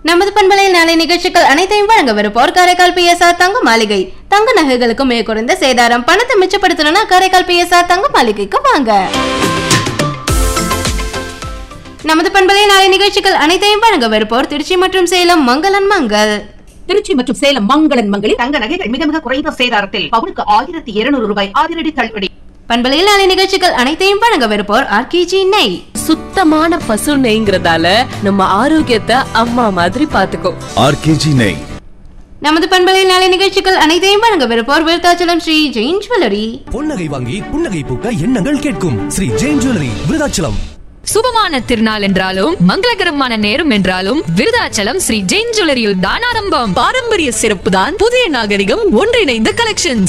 நமது பண்பலையில் நாளை நிகழ்ச்சிகள் அனைத்தையும் வழங்கவிருப்போர் காரைக்கால் பிஎஸ்ஆர் தங்க மாளிகை தங்க நகைகளுக்கு மிக குறைந்த சேதாரம் பணத்தை மிச்சப்படுத்தணும்னா காரைக்கால் பிஎஸ்ஆர் தங்க மாளிகைக்கு வாங்க நமது பண்பலையில் நாளை நிகழ்ச்சிகள் அனைத்தையும் வழங்கவிருப்போர் திருச்சி மற்றும் சேலம் மங்களன் மங்கள் திருச்சி மற்றும் சேலம் மங்களன் மங்களில் தங்க நகைகள் மிக மிக குறைந்த சேதாரத்தில் பவுனுக்கு ஆயிரத்தி இருநூறு ரூபாய் அதிரடி தள்ளுபடி பண்பலையில் நாளை நிகழ்ச்சிகள் அனைத்தையும் வழங்கவிருப்போர் ஆர்கேஜி நெய் சுத்தமான பசு நெய்ங்கிறதால நம்ம ஆரோக்கியத்தை அம்மா மாதிரி பாத்துக்கோ ஆர்கேஜி நெய் நமது பண்பலையில் நாளை நிகழ்ச்சிகள் அனைத்தையும் வழங்கவிருப்போர் விருத்தாச்சலம் ஸ்ரீ ஜெயின் ஜுவல்லரி பொன்னகை வாங்கி புன்னகை பூக்க எண்ணங்கள் கேட்கும் ஸ்ரீ ஜெயின் ஜுவல்லரி விருதாச்சலம் சுபமான திருநாள் என்றாலும் மங்களகரமான நேரம் என்றாலும் விருதாச்சலம் ஸ்ரீ ஜெயின் ஜுவல்லரியில் தான் ஆரம்பம் பாரம்பரிய சிறப்பு தான் புதிய நாகரிகம் ஒன்றிணைந்த கலெக்ஷன்